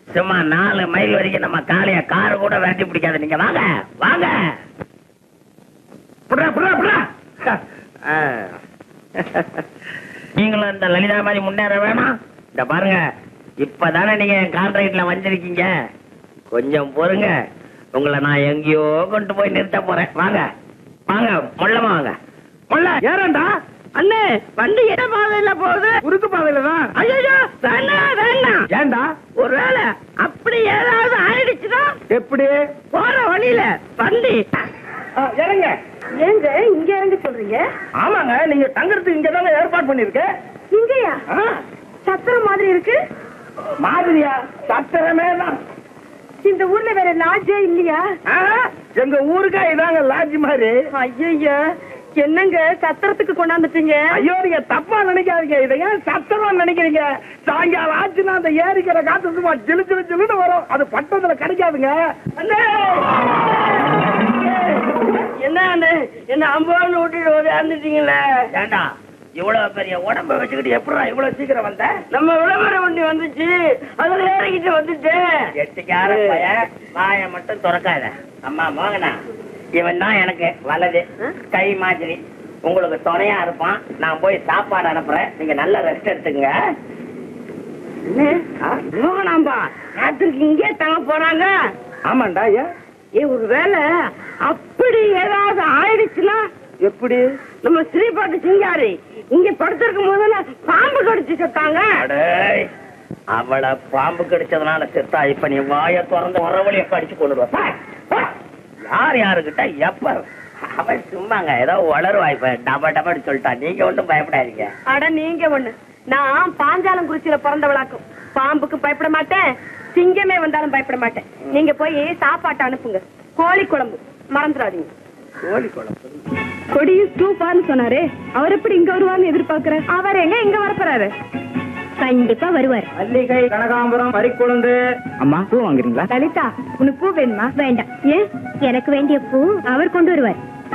சும்மா நாலு மைல் வரைக்கும் நம்ம காளைய காரு கூட விரட்டி பிடிக்காது நீங்க வாங்க வாங்க புட்றா, புட்றா, புட்றா. ஆ. நீங்களும் இந்த லலிதா மாதிரி முன்னேற வேணாம் இந்த பாருங்க இப்பதானே நீங்க என் கான்ட்ராக்ட்ல வந்திருக்கீங்க கொஞ்சம் பொறுங்க உங்களை நான் எங்கேயோ கொண்டு போய் நிறுத்த போறேன் வாங்க வாங்க மொல்லமா வாங்க மொல்ல ஏறண்டா அண்ணே வண்டி எந்த பாதையில போகுது குறுக்கு பாதையில தான் ஐயோ வேண்டாம் வேண்டாம் ஏண்டா ஒருவேளை அப்படி ஏதாவது ஆயிடுச்சுன்னா எப்படி போற வழியில வண்டி ஆ, இறங்க ஏங்க இங்க இறங்க சொல்றீங்க ஆமாங்க நீங்க தங்கறதுக்கு இங்க தாங்க ஏற்பாடு பண்ணிருக்க இங்கயா சத்திரம் மாதிரி இருக்கு மாதிரியா சத்திரமே தான் இந்த ஊர்ல வேற லாட்ஜே இல்லையா ஆ, எங்க ஊருக்கா இதாங்க லாட்ஜ் மாதிரி ஐயோ என்னங்க சத்திரத்துக்கு கொண்டாந்துட்டீங்க ஐயோ நீங்க தப்பா நினைக்காதீங்க இதை ஏன் சத்திரம் நினைக்கிறீங்க சாயங்காலம் ஆச்சுன்னா அந்த ஏரிக்கிற காத்து சும்மா ஜிலு ஜிலு ஜிலுன்னு வரும் அது பட்டத்துல கிடைக்காதுங்க அண்ணே! என்ன அண்ணே என்ன அம்போன்னு விட்டுட்டு ஓடியாந்துட்டீங்களே ஏண்டா இவ்வளவு பெரிய உடம்ப வச்சுக்கிட்டு எப்படா இவ்வளவு சீக்கிரம் வந்த நம்ம விளம்பர வண்டி வந்துச்சு அதுல ஏறிக்கிட்டு வந்துட்டேன் எட்டுக்கார பையன் வாய மட்டும் திறக்காத அம்மா மோகனா இவன் தான் எனக்கு வலது கை மாதிரி உங்களுக்கு துணையா இருப்பான் நான் போய் சாப்பாடு அனுப்புறேன் நீங்க நல்ல ரெஸ்ட் எடுத்துக்கங்க மோகனாம்பா ராத்திரிக்கு இங்கே தங்க போறாங்க ஆமாண்டா ஏன் ஏ ஒருவேளை அப்படி ஏதாவது ஆயிடுச்சுன்னா எப்படி நம்ம ஸ்ரீபாட்டு சிங்காரி இங்க படுத்திருக்கும் போதுல பாம்பு கடிச்சு செத்தாங்க அவளை பாம்பு கடிச்சதுனால செத்தா இப்ப நீ வாய திறந்து உறவழிய கடிச்சு கொண்டு வா யார் யாருக்கிட்ட எப்ப அவன் சும்மாங்க ஏதோ வளருவா இப்ப டப டபன்னு சொல்லிட்டா நீங்க ஒண்ணும் பயப்படாதீங்க அட நீங்க ஒண்ணு நான் பாஞ்சாலம் குறிச்சியில பிறந்தவளாக்கும் பாம்புக்கு பயப்பட மாட்டேன் சிங்கமே வந்தாலும் பயப்பட மாட்டேன் நீங்க போய் சாப்பாட்டை அனுப்புங்க கோழி குழம்பு மறந்துடாதீங்க கோழி குழம்பு கொடியும் ஸ்டூப்பான்னு சொன்னாரே அவர் எப்படி இங்க வருவார்னு எதிர்பார்க்கிறேன் அவர் எங்க இங்க வரப்போறாரு கண்டிப்பா வருவார் மல்லிகை கனகாம்பரம் பறிக்குழந்து அம்மா பூ வாங்குறீங்களா லலிதா உனக்கு பூ வேணுமா வேண்டாம் ஏன் எனக்கு வேண்டிய பூ அவர் கொண்டு வருவார்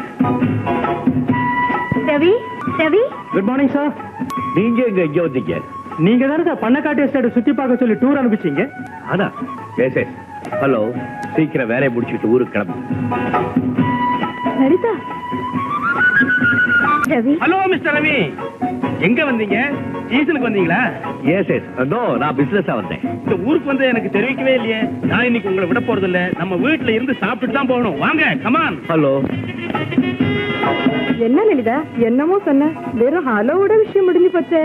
Ravi Ravi good morning sir நீங்க இங்க எங்க வந்தீங்க நீங்க தானே சார் பண்ணக்காட்டு எஸ்டேட் சுத்தி பார்க்க சொல்லி டூர் அனுப்பிச்சீங்க ஆனா எஸ் எஸ் ஹலோ சீக்கிரம் வேலையை முடிச்சுட்டு ஊருக்கு கிளம்பு லலிதா ரவி ஹலோ மிஸ்டர் ரவி எங்க வந்தீங்க சீசனுக்கு வந்தீங்களா எஸ் எஸ் நோ நான் பிசினஸா வந்தேன் இந்த ஊருக்கு வந்து எனக்கு தெரிவிக்கவே இல்லையே நான் இன்னைக்கு உங்களை விட போறது இல்ல நம்ம வீட்டுல இருந்து சாப்பிட்டுட்டு தான் போகணும் வாங்க கமான் ஹலோ என்ன லலிதா என்னமோ சொன்ன வெறும் ஹலோவோட விஷயம் முடிஞ்சு போச்சே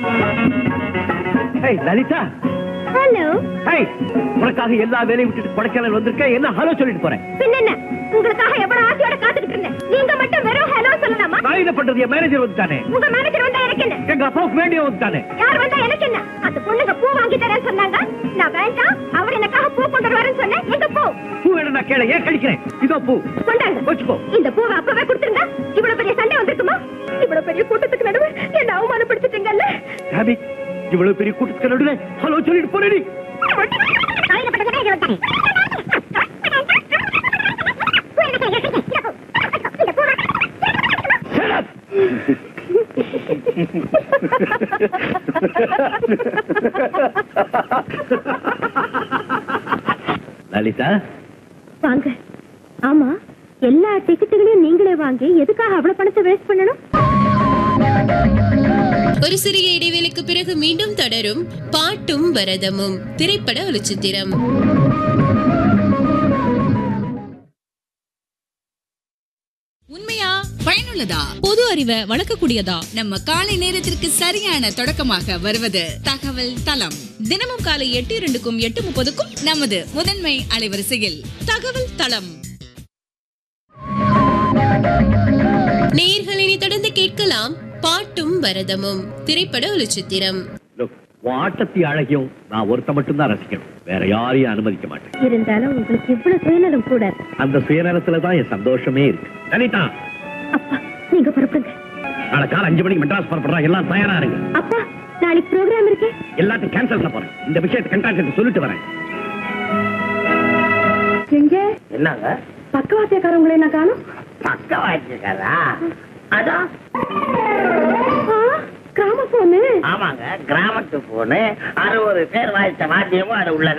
ஹேய் லலிதா ஹலோ ஹேய் உனக்காக எல்லா வேலையும் விட்டுட்டு கொடைக்கானல் வந்திருக்கேன் என்ன ஹலோ சொல்லிட்டு போறேன் பின்ன உங்களுக்காக எவ்வளவு ஆசையோட காத்துக்கிட்டு இருந்தேன் நீங்க மட்டும் வெறும் ஹலோ சொல்லலாமா நான் என்ன பண்றது என் மேனேஜர் வந்துட்டானே உங்க மேனேஜர் வந்தா எனக்கு என்ன எங்க அப்பாவுக்கு வேண்டிய வந்துட்டானே யார் வந்தா எனக்கு என்ன அந்த பொண்ணுங்க பூ வாங்கி தரேன்னு சொன்னாங்க நான் வேண்டாம் அவர் எனக்காக பூ கொண்டு வருவாருன்னு சொன்னேன் எங்க பூ பூ வேணும் நான் கேள ஏன் கழிக்கிறேன் இதோ பூ கொண்டாங்க வச்சுக்கோ இந்த பூவை அப்பவே கொடுத்துருங்க இவ்வளவு பெரிய சண்டை வந்திருக்குமா இவ்வளவு பெரிய கூட்டத்துக்கு நடுவு என்ன அவமானப்படுத்திட்டீங்கல்ல ரவி இவ்வளவு பெரிய கூட்டத்துக்கு நடுவுல ஹலோ சொல்லிட்டு போறேன் லலிதா வாங்க ஆமா எல்லா டிக்கெட்டுகளையும் நீங்களே வாங்கி எதுக்காக அவ்வளவு பணத்தை வேஸ்ட் பண்ணணும் ஒரு சிறிய இடைவேளைக்கு பிறகு மீண்டும் தொடரும் பாட்டும் பரதமும் திரைப்பட ஒளிச்சித்திரம் உண்மையா பயனுள்ளதா பொது அறிவை வளர்க்கக்கூடியதா நம்ம காலை நேரத்திற்கு சரியான தொடக்கமாக வருவது தகவல் தளம் தினமும் காலை எட்டு இரண்டுக்கும் எட்டு முப்பதுக்கும் நமது முதன்மை அலைவரிசையில் தகவல் தளம் நேயர்களை தொடர்ந்து கேட்கலாம் பாட்டும் பரதமும் திரைப்பட ஒளிச்சித்திரம் Look, உன் ஆட்டத்தை அழகியும் நான் ஒருத்த மட்டும் தான் ரசிக்கணும் வேற யாரையும் அனுமதிக்க மாட்டேன் இருந்தாலும் உங்களுக்கு இவ்வளவு சுயநலம் கூட அந்த சுயநலத்துல தான் என் சந்தோஷமே இருக்கு லலிதா அப்பா நீங்க புறப்படுங்க நாளை காலை அஞ்சு மணிக்கு மெட்ராஸ் புறப்படுறா எல்லாம் தயாரா இருங்க அப்பா நாளைக்கு ப்ரோக்ராம் இருக்கு எல்லாத்தையும் கேன்சல் பண்ண போறேன் இந்த விஷயத்தை கண்டாக்டர் சொல்லிட்டு வரேன் எங்க என்னங்க பக்கவாத்தியக்காரங்களை நான் காணும் பக்க வாய்ச்சிருக்காரா அதான் கிராம போனு ஆமாங்க கிராமத்து போனு அறுபது பேர் வாய்ச்ச வாத்தியமும் அது உள்ள